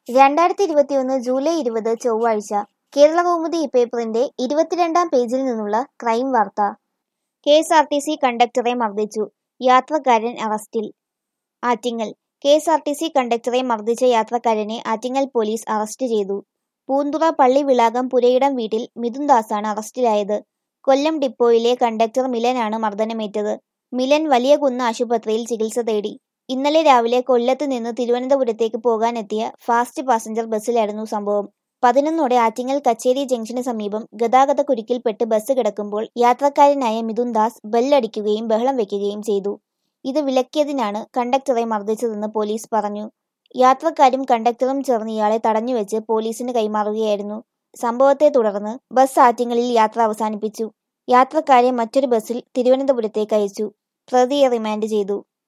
രണ്ടായിരത്തി ഇരുപത്തിയൊന്ന് ജൂലൈ ഇരുപത് ചൊവ്വാഴ്ച കേരളകൗമുദി പേപ്പറിന്റെ ഇരുപത്തിരണ്ടാം പേജിൽ നിന്നുള്ള ക്രൈം വാർത്ത K S R T C കണ്ടക്ടറെ മർദ്ദിച്ചു യാത്രക്കാരൻ അറസ്റ്റിൽ Attingal K S R T C കണ്ടക്ടറെ മർദ്ദിച്ച യാത്രക്കാരനെ ആറ്റിങ്ങൽ പോലീസ് അറസ്റ്റ് ചെയ്തു പൂന്തുറ പള്ളിവിളാകം പുരയിടം വീട്ടിൽ മിഥുൻ ദാസാണ് അറസ്റ്റിലായത് കൊല്ലം ഡിപ്പോയിലെ കണ്ടക്ടർ മിലനാണ് മർദ്ദനമേറ്റത് മിലൻ വലിയകുന്ന് ആശുപത്രിയിൽ ചികിത്സ തേടി ഇന്നലെ രാവിലെ കൊല്ലത്ത് നിന്ന് തിരുവനന്തപുരത്തേക്ക് പോകാനെത്തിയ ഫാസ്റ്റ് പാസഞ്ചർ ബസ്സിലായിരുന്നു സംഭവം പതിനൊന്നോടെ ആറ്റിങ്ങൽ കച്ചേരി ജംഗ്ഷന് സമീപം ഗതാഗത കുരുക്കിൽപ്പെട്ട് ബസ് കിടക്കുമ്പോൾ യാത്രക്കാരനായ മിഥുൻ ദാസ് ബെല്ലടിക്കുകയും ബഹളം വെക്കുകയും ചെയ്തു ഇത് വിലക്കിയതിനാണ് കണ്ടക്ടറെ മർദ്ദിച്ചതെന്ന് പോലീസ് പറഞ്ഞു യാത്രക്കാരും കണ്ടക്ടറും ചേർന്ന് ഇയാളെ തടഞ്ഞുവെച്ച് പോലീസിന് കൈമാറുകയായിരുന്നു സംഭവത്തെ തുടർന്ന് ബസ് ആറ്റിങ്ങലിൽ യാത്ര അവസാനിപ്പിച്ചു യാത്രക്കാരെ മറ്റൊരു ബസ്സിൽ തിരുവനന്തപുരത്തേക്ക് അയച്ചു പ്രതിയെ റിമാൻഡ് ചെയ്തു